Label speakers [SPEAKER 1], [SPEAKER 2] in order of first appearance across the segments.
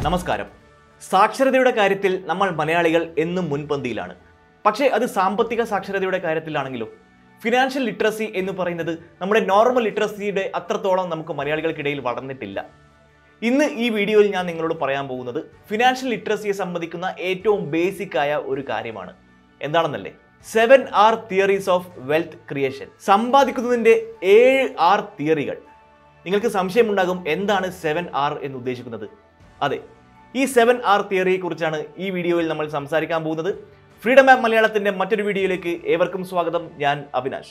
[SPEAKER 1] നമസ്കാരം സാക്ഷരതയുടെ കാര്യത്തിൽ നമ്മൾ മലയാളികൾ എന്നും മുൻപന്തിയിലാണ് പക്ഷേ അത് സാമ്പത്തിക സാക്ഷരതയുടെ കാര്യത്തിലാണെങ്കിലോ ഫിനാൻഷ്യൽ ലിറ്ററസി എന്ന് പറയുന്നത് നമ്മുടെ നോർമൽ ലിറ്ററസിയുടെ അത്രത്തോളം നമുക്ക് മലയാളികൾക്കിടയിൽ വളർന്നിട്ടില്ല ഇന്ന് ഈ വീഡിയോയിൽ ഞാൻ നിങ്ങളോട് പറയാൻ പോകുന്നത് ഫിനാൻഷ്യൽ ലിറ്ററസിയെ സംബന്ധിക്കുന്ന ഏറ്റവും ബേസിക് ആയ ഒരു കാര്യമാണ് എന്താണെന്നല്ലേ seven R theories of wealth creation സമ്പാദിക്കുന്നതിൻ്റെ ഏഴ് ആർ തിയറികൾ നിങ്ങൾക്ക് സംശയമുണ്ടാകും എന്താണ് സെവൻ ആർ എന്ന് ഉദ്ദേശിക്കുന്നത് അതെ ഈ സെവൻ ആർ തിയറിയെ കുറിച്ചാണ് ഈ വീഡിയോയിൽ നമ്മൾ സംസാരിക്കാൻ പോകുന്നത് ഫ്രീഡം ആപ്പ് മലയാളത്തിന്റെ മറ്റൊരു വീഡിയോയിലേക്ക് ഏവർക്കും സ്വാഗതം ഞാൻ അവിനാശ്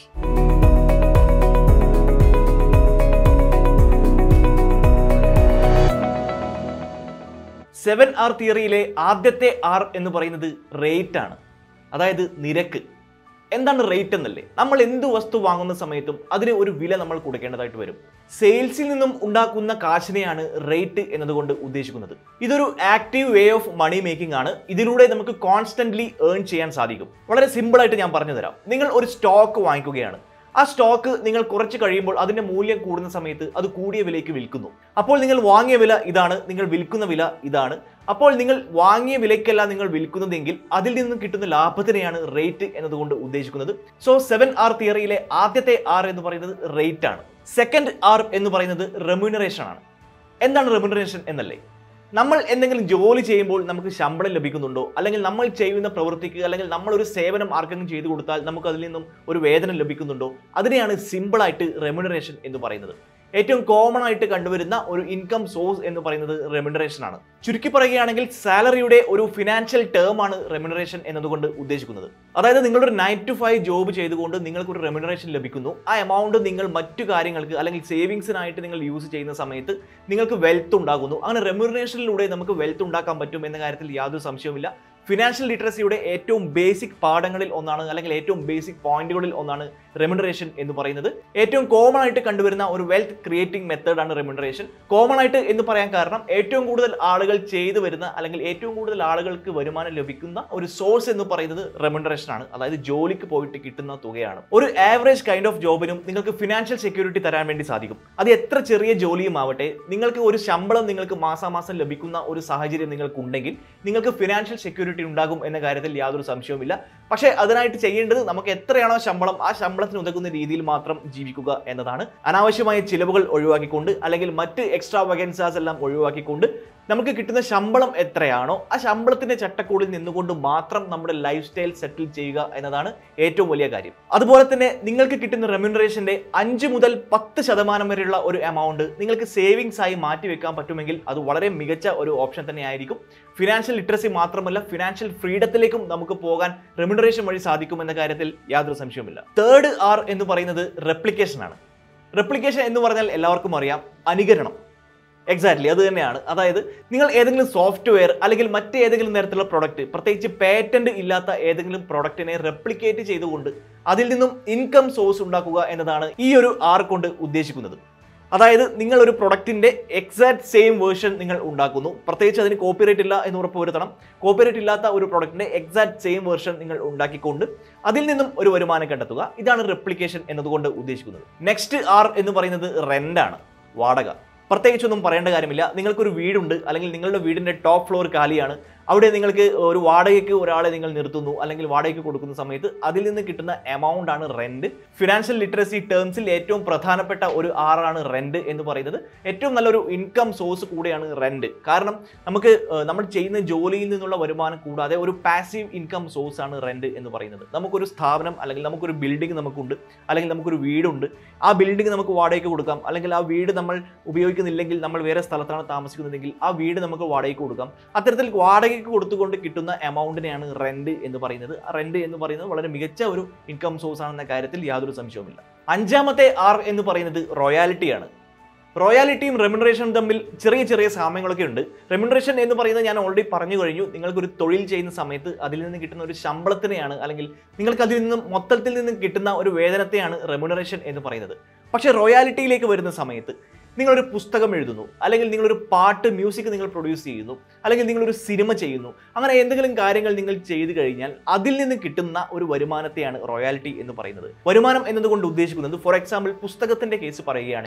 [SPEAKER 1] സെവൻ ആർ തിയറിയിലെ ആദ്യത്തെ ആർ എന്ന് പറയുന്നത് റേറ്റ് ആണ് അതായത് നിരക്ക് എന്താണ് റേറ്റ് എന്നല്ലേ നമ്മൾ എന്ത് വസ്തു വാങ്ങുന്ന സമയത്തും അതിന് ഒരു വില നമ്മൾ കൊടുക്കേണ്ടതായിട്ട് വരും സെയിൽസിൽ നിന്നും ഉണ്ടാക്കുന്ന കാശിനെയാണ് റേറ്റ് എന്നതുകൊണ്ട് ഉദ്ദേശിക്കുന്നത് ഇതൊരു active way of money making ആണ് ഇതിലൂടെ നമുക്ക് കോൺസ്റ്റന്റ്ലി ഏൺ ചെയ്യാൻ സാധിക്കും വളരെ സിമ്പിൾ ആയിട്ട് ഞാൻ പറഞ്ഞു തരാം നിങ്ങൾ ഒരു സ്റ്റോക്ക് വാങ്ങിക്കുകയാണ് ആ സ്റ്റോക്ക് നിങ്ങൾ കുറച്ച് കഴിയുമ്പോൾ അതിന്റെ മൂല്യം കൂടുന്ന സമയത്ത് അത് കൂടിയ വിലയ്ക്ക് വിൽക്കുന്നു അപ്പോൾ നിങ്ങൾ വാങ്ങിയ വില ഇതാണ് നിങ്ങൾ വിൽക്കുന്ന വില ഇതാണ് അപ്പോൾ നിങ്ങൾ വാങ്ങിയ വിലയ്ക്കല്ല നിങ്ങൾ വിൽക്കുന്നതെങ്കിൽ അതിൽ നിന്നും കിട്ടുന്ന ലാഭത്തിനെയാണ് റേറ്റ് എന്നതുകൊണ്ട് ഉദ്ദേശിക്കുന്നത് സോ സെവൻ ആർ തിയറിയിലെ ആദ്യത്തെ ആർ എന്ന് പറയുന്നത് റേറ്റ് ആണ് സെക്കൻഡ് ആർ എന്ന് പറയുന്നത് റെമ്യൂണറേഷൻ ആണ് എന്താണ് റെമ്യൂണറേഷൻ എന്നല്ലേ നമ്മൾ എന്തെങ്കിലും ജോലി ചെയ്യുമ്പോൾ നമുക്ക് ശമ്പളം ലഭിക്കുന്നുണ്ടോ അല്ലെങ്കിൽ നമ്മൾ ചെയ്യുന്ന പ്രവൃത്തിക്ക് അല്ലെങ്കിൽ നമ്മൾ ഒരു സേവനം ആർക്കെങ്കിലും ചെയ്തു കൊടുത്താൽ നമുക്ക് അതിൽ നിന്നും ഒരു വേതനം ലഭിക്കുന്നുണ്ടോ അതിനെയാണ് സിമ്പിളായിട്ട് റെമ്യൂണറേഷൻ എന്ന് പറയുന്നത് ഏറ്റവും കോമൺ ആയിട്ട് കണ്ടുവരുന്ന ഒരു ഇൻകം സോഴ്സ് എന്ന് പറയുന്നത് റെമ്യൂണറേഷൻ ആണ് ചുരുക്കി പറയുകയാണെങ്കിൽ സാലറിയുടെ ഒരു ഫിനാൻഷ്യൽ ടേം ആണ് റെമ്യൂണറേഷൻ എന്നതുകൊണ്ട് ഉദ്ദേശിക്കുന്നത് അതായത് നിങ്ങളൊരു നയൻ ടു ഫൈവ് ജോബ് ചെയ്തുകൊണ്ട് നിങ്ങൾക്ക് ഒരു റെമ്യൂണറേഷൻ ലഭിക്കുന്നു ആ എമൗണ്ട് നിങ്ങൾ മറ്റു കാര്യങ്ങൾക്ക് അല്ലെങ്കിൽ സേവിങ്സിനായിട്ട് നിങ്ങൾ യൂസ് ചെയ്യുന്ന സമയത്ത് നിങ്ങൾക്ക് വെൽത്ത് ഉണ്ടാകുന്നു അങ്ങനെ റെമ്യൂണറേഷനിലൂടെ നമുക്ക് വെൽത്ത് ഉണ്ടാക്കാൻ പറ്റും എന്ന കാര്യത്തിൽ യാതൊരു സംശയവുമില്ല ഫിനാൻഷ്യൽ ലിറ്ററസിയുടെ ഏറ്റവും ബേസിക് പാഠങ്ങളിൽ ഒന്നാണ് അല്ലെങ്കിൽ ഏറ്റവും ബേസിക് പോയിന്റുകളിൽ ഒന്നാണ് റെമ്യൂണറേഷൻ എന്ന് പറയുന്നത് ഏറ്റവും കോമൺ ആയിട്ട് കണ്ടുവരുന്ന ഒരു വെൽത്ത് ക്രിയേറ്റിംഗ് മെത്തേഡ് ആണ് റെമ്യൂണറേഷൻ കോമൺ ആയിട്ട് എന്ന് പറയാൻ കാരണം ഏറ്റവും കൂടുതൽ ആളുകൾ ചെയ്തു വരുന്ന അല്ലെങ്കിൽ ഏറ്റവും കൂടുതൽ ആളുകൾക്ക് വരുമാനം ലഭിക്കുന്ന ഒരു സോഴ്സ് എന്ന് പറയുന്നത് റെമ്യൂണറേഷൻ ആണ് അതായത് ജോലിക്ക് പോയിട്ട് കിട്ടുന്ന തുകയാണ് ഒരു ആവറേജ് കൈൻഡ് ഓഫ് ജോബിനും നിങ്ങൾക്ക് ഫിനാൻഷ്യൽ സെക്യൂരിറ്റി തരാൻ വേണ്ടി സാധിക്കും അത് എത്ര ചെറിയ ജോലിയും ആവട്ടെ നിങ്ങൾക്ക് ഒരു ശമ്പളം നിങ്ങൾക്ക് മാസാമാസം ലഭിക്കുന്ന ഒരു സാഹചര്യം നിങ്ങൾക്കുണ്ടെങ്കിൽ നിങ്ങൾക്ക് ഫിനാൻഷ്യൽ സെക്യൂരിറ്റി ഉണ്ടാകും എന്ന കാര്യത്തിൽ യാതൊരു സംശയവുമില്ല പക്ഷേ അതിനായിട്ട് ചെയ്യേണ്ടത് നമുക്ക് എത്രയാണോ ശമ്പളം ആ ശമ്പളത്തിന് ഉതകുന്ന രീതിയിൽ മാത്രം ജീവിക്കുക എന്നതാണ് അനാവശ്യമായ ചിലവുകൾ ഒഴിവാക്കിക്കൊണ്ട് അല്ലെങ്കിൽ മറ്റ് എക്സ്ട്രാ വകൻസാസ് എല്ലാം ഒഴിവാക്കിക്കൊണ്ട് നമുക്ക് കിട്ടുന്ന ശമ്പളം എത്രയാണോ ആ ശമ്പളത്തിന്റെ ചട്ടക്കൂടിൽ നിന്നുകൊണ്ട് മാത്രം നമ്മുടെ ലൈഫ് സ്റ്റൈൽ സെറ്റിൽ ചെയ്യുക എന്നതാണ് ഏറ്റവും വലിയ കാര്യം അതുപോലെ തന്നെ നിങ്ങൾക്ക് കിട്ടുന്ന റെമ്യൂണറേഷന്റെ അഞ്ച് മുതൽ പത്ത് ശതമാനം വരെയുള്ള ഒരു എമൗണ്ട് നിങ്ങൾക്ക് സേവിങ്സ് ആയി മാറ്റി വെക്കാൻ പറ്റുമെങ്കിൽ അത് വളരെ മികച്ച ഒരു ഓപ്ഷൻ തന്നെ ആയിരിക്കും ഫിനാൻഷ്യൽ ലിറ്ററസി മാത്രമല്ല ഫിനാൻഷ്യൽ ഫ്രീഡത്തിലേക്കും നമുക്ക് പോകാൻ റെമ്യൂണറേഷൻ വഴി സാധിക്കും എന്ന കാര്യത്തിൽ യാതൊരു സംശയവുമില്ല തേർഡ് ആർ എന്ന് പറയുന്നത് റെപ്ലിക്കേഷൻ ആണ് റെപ്ലിക്കേഷൻ എന്ന് പറഞ്ഞാൽ എല്ലാവർക്കും അറിയാം അനുകരണം എക്സാക്ട്ലി അത് തന്നെയാണ് അതായത് നിങ്ങൾ ഏതെങ്കിലും സോഫ്റ്റ്വെയർ അല്ലെങ്കിൽ മറ്റേതെങ്കിലും തരത്തിലുള്ള പ്രൊഡക്റ്റ് പ്രത്യേകിച്ച് പേറ്റന്റ് ഇല്ലാത്ത ഏതെങ്കിലും പ്രൊഡക്റ്റിനെ റെപ്ലിക്കേറ്റ് ചെയ്തുകൊണ്ട് അതിൽ നിന്നും ഇൻകം സോഴ്സ് ഉണ്ടാക്കുക എന്നതാണ് ഈ ഒരു ആർ കൊണ്ട് ഉദ്ദേശിക്കുന്നത് അതായത് നിങ്ങൾ ഒരു പ്രൊഡക്റ്റിന്റെ എക്സാക്ട് സെയിം വേർഷൻ നിങ്ങൾ ഉണ്ടാക്കുന്നു പ്രത്യേകിച്ച് അതിന് കോപ്പിറൈറ്റ് ഇല്ല എന്ന് ഉറപ്പുവരുത്തണം കോപ്പിറൈറ്റ് ഇല്ലാത്ത ഒരു പ്രൊഡക്റ്റിന്റെ എക്സാക്ട് സെയിം വേർഷൻ നിങ്ങൾ ഉണ്ടാക്കിക്കൊണ്ട് അതിൽ നിന്നും ഒരു വരുമാനം കണ്ടെത്തുക ഇതാണ് റെപ്ലിക്കേഷൻ എന്നതുകൊണ്ട് ഉദ്ദേശിക്കുന്നത് നെക്സ്റ്റ് ആർ എന്ന് പറയുന്നത് റെന്റ് ആണ് വാടക പ്രത്യേകിച്ചൊന്നും പറയേണ്ട കാര്യമില്ല നിങ്ങൾക്കൊരു വീടുണ്ട് അല്ലെങ്കിൽ നിങ്ങളുടെ വീടിന്റെ ടോപ്പ് ഫ്ലോർ കാലിയാണ് അവിടെ നിങ്ങൾക്ക് ഒരു വാടകയ്ക്ക് ഒരാളെ നിങ്ങൾ നിർത്തുന്നു അല്ലെങ്കിൽ വാടകയ്ക്ക് കൊടുക്കുന്ന സമയത്ത് അതിൽ നിന്ന് കിട്ടുന്ന എമൗണ്ട് ആണ് റെന്റ് ഫിനാൻഷ്യൽ ലിറ്ററസി ടേംസിൽ ഏറ്റവും പ്രധാനപ്പെട്ട ഒരു ആറാണ് റെന്റ് എന്ന് പറയുന്നത് ഏറ്റവും നല്ലൊരു ഇൻകം സോഴ്സ് കൂടെയാണ് റെന്റ് കാരണം നമുക്ക് ഏഹ്, നമ്മൾ ചെയ്യുന്ന ജോലിയിൽ നിന്നുള്ള വരുമാനം കൂടാതെ ഒരു പാസീവ് ഇൻകം സോഴ്സ് ആണ് റെന്റ് എന്ന് പറയുന്നത് നമുക്കൊരു സ്ഥാപനം അല്ലെങ്കിൽ നമുക്കൊരു ബിൽഡിംഗ് നമുക്കുണ്ട് അല്ലെങ്കിൽ നമുക്കൊരു വീടുണ്ട് ആ ബിൽഡിംഗ് നമുക്ക് വാടകയ്ക്ക് കൊടുക്കാം അല്ലെങ്കിൽ ആ വീട് നമ്മൾ ഉപയോഗിക്കുന്നില്ലെങ്കിൽ നമ്മൾ വേറെ സ്ഥലത്താണ് താമസിക്കുന്നതെങ്കിൽ ആ വീട് നമുക്ക് വാടകയ്ക്ക് കൊടുക്കാം അത്തരത്തിൽ വാടകയ്ക്ക് കൊടുത്തുകൊണ്ട് കിട്ടുന്ന എമൗണ്ടിനെയാണ് റെന്റ് എന്ന് പറയുന്നത് റെന്റ് എന്ന് പറയുന്നത് വളരെ മികച്ച ഒരു ഇൻകം സോഴ്സ് ആണെന്ന കാര്യത്തിൽ യാതൊരു സംശയവുമില്ല അഞ്ചാമത്തെ ആർ എന്ന് പറയുന്നത് റോയാലിറ്റിയാണ് റോയാലിറ്റിയും റെമ്യൂണറേഷനും തമ്മിൽ ചെറിയ ചെറിയ സാമ്യങ്ങളൊക്കെ ഉണ്ട് റെമ്യൂണറേഷൻ എന്ന് പറയുന്നത് ഞാൻ ഓൾറെഡി പറഞ്ഞു കഴിഞ്ഞു നിങ്ങൾക്കൊരു തൊഴിൽ ചെയ്യുന്ന സമയത്ത് അതിൽ നിന്ന് കിട്ടുന്ന ഒരു ശമ്പളത്തിനെയാണ് അല്ലെങ്കിൽ നിങ്ങൾക്ക് അതിൽ നിന്നും മൊത്തത്തിൽ നിന്നും കിട്ടുന്ന ഒരു വേതനത്തെയാണ് റെമ്യൂണറേഷൻ എന്ന് പറയുന്നത് പക്ഷേ റോയാലിറ്റിയിലേക്ക് വരുന്ന സമയത്ത് നിങ്ങളൊരു പുസ്തകം എഴുതുന്നു അല്ലെങ്കിൽ നിങ്ങളൊരു പാട്ട് മ്യൂസിക് നിങ്ങൾ പ്രൊഡ്യൂസ് ചെയ്യുന്നു അല്ലെങ്കിൽ നിങ്ങളൊരു സിനിമ ചെയ്യുന്നു അങ്ങനെ എന്തെങ്കിലും കാര്യങ്ങൾ നിങ്ങൾ ചെയ്തു കഴിഞ്ഞാൽ അതിൽ നിന്ന് കിട്ടുന്ന ഒരു വരുമാനത്തെയാണ് റോയാലിറ്റി എന്ന് പറയുന്നത് വരുമാനം എന്നതുകൊണ്ട് ഉദ്ദേശിക്കുന്നത് ഫോർ എക്സാമ്പിൾ പുസ്തകത്തിന്റെ കേസ് പറയുകയാണെങ്കിൽ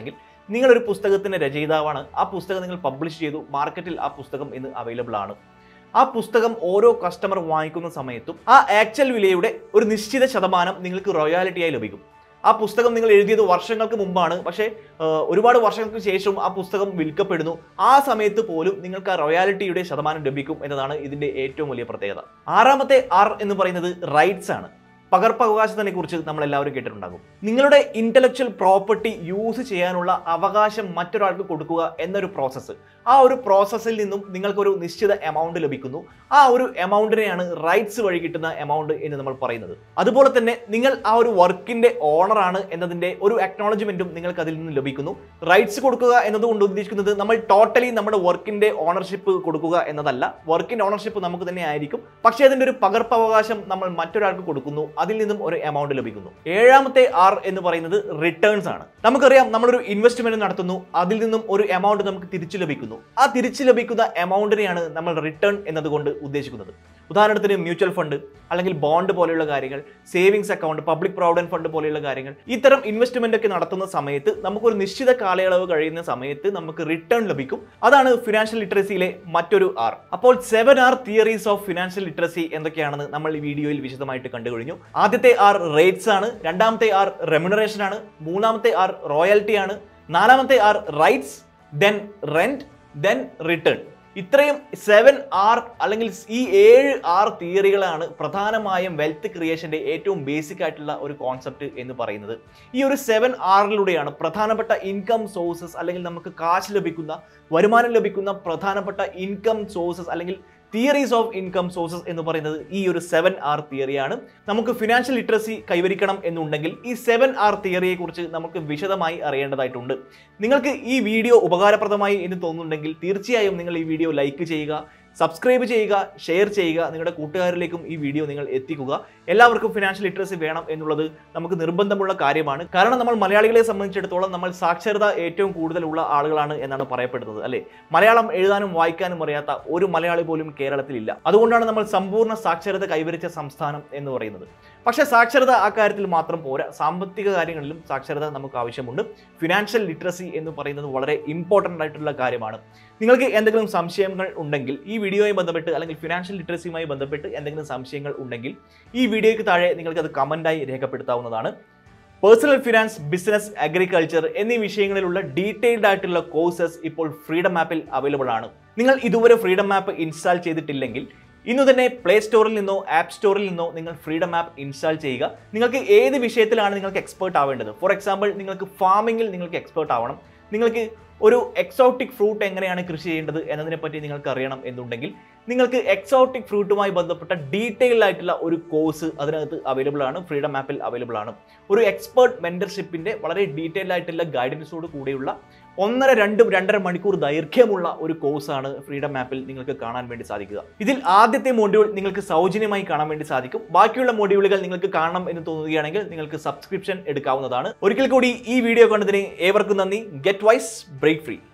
[SPEAKER 1] നിങ്ങളൊരു പുസ്തകത്തിന്റെ രചയിതാവാണ് ആ പുസ്തകം നിങ്ങൾ പബ്ലിഷ് ചെയ്തു മാർക്കറ്റിൽ ആ പുസ്തകം ഇന്ന് അവൈലബിൾ ആണ് ആ പുസ്തകം ഓരോ കസ്റ്റമർ വാങ്ങിക്കുന്ന സമയത്തും ആ ആക്ച്വൽ വിലയുടെ ഒരു നിശ്ചിത ശതമാനം നിങ്ങൾക്ക് റോയാലിറ്റിയായി ലഭിക്കും ആ പുസ്തകം നിങ്ങൾ എഴുതിയത് വർഷങ്ങൾക്ക് മുമ്പാണ് പക്ഷേ ആ, ഒരുപാട് വർഷങ്ങൾക്ക് ശേഷം ആ പുസ്തകം വിൽക്കപ്പെടുന്നു ആ സമയത്ത് പോലും നിങ്ങൾക്ക് ആ റോയാലിറ്റിയുടെ ശതമാനം ലഭിക്കും എന്നതാണ് ഇതിന്റെ ഏറ്റവും വലിയ പ്രത്യേകത ആറാമത്തെ ആർ എന്ന് പറയുന്നത് റൈറ്റ്സ് ആണ് പകർപ്പവകാശത്തിനെ കുറിച്ച് നമ്മൾ എല്ലാവരും കേട്ടിട്ടുണ്ടാകും നിങ്ങളുടെ ഇന്റലക്ച്വൽ പ്രോപ്പർട്ടി യൂസ് ചെയ്യാനുള്ള അവകാശം മറ്റൊരാൾക്ക് കൊടുക്കുക എന്നൊരു പ്രോസസ്സ് ആ ഒരു പ്രോസസ്സിൽ നിന്നും നിങ്ങൾക്കൊരു നിശ്ചിത എമൗണ്ട് ലഭിക്കുന്നു ആ ഒരു എമൗണ്ടിനെയാണ് റൈറ്റ്സ് വഴി കിട്ടുന്ന എമൗണ്ട് എന്ന് നമ്മൾ പറയുന്നത് അതുപോലെ തന്നെ നിങ്ങൾ ആ ഒരു വർക്കിന്റെ ഓണറാണ് എന്നതിന്റെ ഒരു അക്നോളജ്മെന്റും നിങ്ങൾക്ക് അതിൽ നിന്ന് ലഭിക്കുന്നു റൈറ്റ്സ് കൊടുക്കുക എന്നതുകൊണ്ട് ഉദ്ദേശിക്കുന്നത് നമ്മൾ ടോട്ടലി നമ്മുടെ വർക്കിന്റെ ഓണർഷിപ്പ് കൊടുക്കുക എന്നതല്ല വർക്കിന്റെ ഓണർഷിപ്പ് നമുക്ക് തന്നെ ആയിരിക്കും പക്ഷേ അതിന്റെ ഒരു പകർപ്പവകാശം നമ്മൾ മറ്റൊരാൾക്ക് കൊടുക്കുന്നു അതിൽ നിന്നും ഒരു എമൗണ്ട് ലഭിക്കുന്നു ഏഴാമത്തെ ആർ എന്ന് പറയുന്നത് റിട്ടേൺസ് ആണ് നമുക്കറിയാം നമ്മളൊരു ഇൻവെസ്റ്റ്മെന്റ് നടത്തുന്നു അതിൽ നിന്നും ഒരു എമൗണ്ട് നമുക്ക് തിരിച്ചു ലഭിക്കുന്നു ആ തിരിച്ചു ലഭിക്കുന്ന എമൗണ്ടിനെയാണ് നമ്മൾ റിട്ടേൺ എന്നതുകൊണ്ട് ഉദ്ദേശിക്കുന്നത് ഉദാഹരണത്തിന് മ്യൂച്വൽ ഫണ്ട് അല്ലെങ്കിൽ ബോണ്ട് പോലെയുള്ള കാര്യങ്ങൾ savings account public provident fund പോലെയുള്ള കാര്യങ്ങൾ ഇത്തരം ഇൻവെസ്റ്റ്മെന്റ് ഒക്കെ നടത്തുന്ന സമയത്ത് നമുക്കൊരു നിശ്ചിത കാലയളവ് കഴിയുന്ന സമയത്ത് നമുക്ക് റിട്ടേൺ ലഭിക്കും അതാണ് ഫിനാൻഷ്യൽ ലിറ്ററസിയിലെ മറ്റൊരു ആർ അപ്പോൾ seven R theories of financial literacy എന്തൊക്കെയാണെന്ന് നമ്മൾ ഈ വീഡിയോയിൽ വിശദമായിട്ട് കണ്ടു കഴിഞ്ഞു ആദ്യത്തെ ആർ റേറ്റ്സ് ആണ് രണ്ടാമത്തെ ആർ റെമ്യൂണറേഷൻ ആണ് മൂന്നാമത്തെ ആർ റോയൽറ്റി ആണ് നാലാമത്തെ R rights then rent then return ഇത്രയും സെവൻ ആർ അല്ലെങ്കിൽ ഈ ഏഴ് ആർ തിയറികളാണ് പ്രധാനമായും വെൽത്ത് ക്രിയേഷന്റെ ഏറ്റവും ബേസിക് ആയിട്ടുള്ള ഒരു കോൺസെപ്റ്റ് എന്ന് പറയുന്നത് ഈ ഒരു സെവൻ ആറിലൂടെയാണ് പ്രധാനപ്പെട്ട ഇൻകം സോഴ്സസ് അല്ലെങ്കിൽ നമുക്ക് കാശ് ലഭിക്കുന്ന വരുമാനം ലഭിക്കുന്ന പ്രധാനപ്പെട്ട ഇൻകം സോഴ്സസ് അല്ലെങ്കിൽ തിയറീസ് ഓഫ് ഇൻകം സോഴ്സസ് എന്ന് പറയുന്നത് ഈ ഒരു സെവൻ ആർ തിയറിയാണ് നമുക്ക് ഫിനാൻഷ്യൽ ലിറ്ററസി കൈവരിക്കണം എന്നുണ്ടെങ്കിൽ ഈ സെവൻ ആർ തിയറിയെ കുറിച്ച് നമുക്ക് വിശദമായി അറിയേണ്ടതായിട്ടുണ്ട് നിങ്ങൾക്ക് ഈ വീഡിയോ ഉപകാരപ്രദമായി എന്ന് തോന്നുന്നുണ്ടെങ്കിൽ തീർച്ചയായും നിങ്ങൾ ഈ വീഡിയോ ലൈക്ക് ചെയ്യുക സബ്സ്ക്രൈബ് ചെയ്യുക ഷെയർ ചെയ്യുക നിങ്ങളുടെ കൂട്ടുകാരിലേക്കും ഈ വീഡിയോ നിങ്ങൾ എത്തിക്കുക എല്ലാവർക്കും ഫിനാൻഷ്യൽ ലിറ്ററസി വേണം എന്നുള്ളത് നമുക്ക് നിർബന്ധമുള്ള കാര്യമാണ് കാരണം നമ്മൾ മലയാളികളെ സംബന്ധിച്ചിടത്തോളം നമ്മൾ സാക്ഷരത ഏറ്റവും കൂടുതലുള്ള ആളുകളാണ് എന്നാണ് പറയപ്പെടുന്നത് അല്ലേ മലയാളം എഴുതാനും വായിക്കാനും അറിയാത്ത ഒരു മലയാളി പോലും കേരളത്തിലില്ല അതുകൊണ്ടാണ് നമ്മൾ സമ്പൂർണ്ണ സാക്ഷരത കൈവരിച്ച സംസ്ഥാനം എന്ന് പറയുന്നത് പക്ഷേ സാക്ഷരത ആ കാര്യത്തിൽ മാത്രം പോരാ സാമ്പത്തിക കാര്യങ്ങളിലും സാക്ഷരത നമുക്ക് ആവശ്യമുണ്ട് ഫിനാൻഷ്യൽ ലിറ്ററസി എന്ന് പറയുന്നത് വളരെ ഇമ്പോർട്ടൻ്റ് ആയിട്ടുള്ള കാര്യമാണ് നിങ്ങൾക്ക് എന്തെങ്കിലും സംശയങ്ങൾ ഉണ്ടെങ്കിൽ ഈ വീഡിയോയുമായി ബന്ധപ്പെട്ട് അല്ലെങ്കിൽ ഫിനാൻഷ്യൽ ലിറ്ററസിയുമായി ബന്ധപ്പെട്ട് എന്തെങ്കിലും സംശയങ്ങൾ ഉണ്ടെങ്കിൽ ഈ വീഡിയോയ്ക്ക് താഴെ നിങ്ങൾക്ക് അത് കമൻറ്റായി രേഖപ്പെടുത്താവുന്നതാണ് പേഴ്സണൽ ഫിനാൻസ് ബിസിനസ് അഗ്രികൾച്ചർ എന്നീ വിഷയങ്ങളിലുള്ള ഡീറ്റെയിൽഡ് ആയിട്ടുള്ള കോഴ്സസ് ഇപ്പോൾ ഫ്രീഡം ആപ്പിൽ അവൈലബിൾ ആണ് നിങ്ങൾ ഇതുവരെ ഫ്രീഡം ആപ്പ് ഇൻസ്റ്റാൾ ചെയ്തിട്ടില്ലെങ്കിൽ ഇന്നു തന്നെ പ്ലേ സ്റ്റോറിൽ നിന്നോ ആപ്പ് സ്റ്റോറിൽ നിന്നോ നിങ്ങൾ ഫ്രീഡം ആപ്പ് ഇൻസ്റ്റാൾ ചെയ്യുക നിങ്ങൾക്ക് ഏത് വിഷയത്തിലാണ് നിങ്ങൾക്ക് എക്സ്പേർട്ട് ആവേണ്ടത് ഫോർ എക്സാമ്പിൾ നിങ്ങൾക്ക് ഫാമിങ്ങിൽ നിങ്ങൾക്ക് എക്സ്പേർട്ട് ആവണം നിങ്ങൾക്ക് ഒരു എക്സോട്ടിക് ഫ്രൂട്ട് എങ്ങനെയാണ് കൃഷി ചെയ്യേണ്ടത് എന്നതിനെ പറ്റി നിങ്ങൾക്ക് അറിയണം എന്നുണ്ടെങ്കിൽ നിങ്ങൾക്ക് എക്സോട്ടിക് ഫ്രൂട്ടുമായി ബന്ധപ്പെട്ട ഡീറ്റെയിൽ ആയിട്ടുള്ള ഒരു കോഴ്സ് അതിനകത്ത് അവൈലബിൾ ആണ് ഫ്രീഡം ആപ്പിൽ അവൈലബിൾ ആണ് ഒരു എക്സ്പേർട്ട് മെന്റർഷിപ്പിന്റെ വളരെ ഡീറ്റെയിൽ ആയിട്ടുള്ള ഗൈഡൻസോട് കൂടിയുള്ള ഒന്നര രണ്ട് രണ്ടര മണിക്കൂർ ദൈർഘ്യമുള്ള ഒരു കോഴ്സാണ് ഫ്രീഡം ആപ്പിൽ നിങ്ങൾക്ക് കാണാൻ വേണ്ടി സാധിക്കുക ഇതിൽ ആദ്യത്തെ മൊഡ്യൂൾ നിങ്ങൾക്ക് സൗജന്യമായി കാണാൻ വേണ്ടി സാധിക്കും ബാക്കിയുള്ള മൊഡ്യൂളുകൾ നിങ്ങൾക്ക് കാണണം എന്ന് തോന്നുകയാണെങ്കിൽ നിങ്ങൾക്ക് സബ്സ്ക്രിപ്ഷൻ എടുക്കാവുന്നതാണ് ഒരിക്കൽ കൂടി ഈ വീഡിയോ കണ്ടതിന് ഏവർക്കും നന്ദി ഗെറ്റ് വൈസ് ബ്രേക്ക് ഫ്രീ